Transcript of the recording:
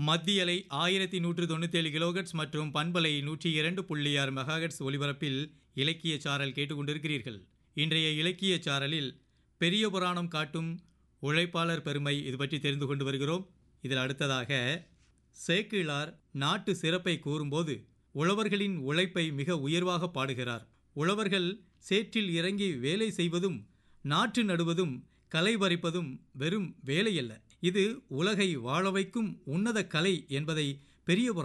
மத்தியலை ஆயிரத்தி நூற்று தொண்ணூத்தேழு கிலோகட்ஸ் மற்றும் பண்பலை நூற்றி இரண்டு புள்ளி ஆறு மெகாஹெட்ஸ் ஒலிபரப்பில் இலக்கிய சாரல் கேட்டுக்கொண்டிருக்கிறீர்கள் இன்றைய இலக்கிய சாரலில் பெரிய புராணம் காட்டும் உழைப்பாளர் பெருமை இது பற்றி தெரிந்து கொண்டு வருகிறோம் இதில் அடுத்ததாக சேக்கிழார் நாட்டு சிறப்பை கூறும்போது உழவர்களின் உழைப்பை மிக உயர்வாக பாடுகிறார் உழவர்கள் சேற்றில் இறங்கி வேலை செய்வதும் நாற்று நடுவதும் களை பறிப்பதும் வெறும் வேலையல்ல இது உலகை வாழ வைக்கும் உன்னத கலை என்பதை பெரிய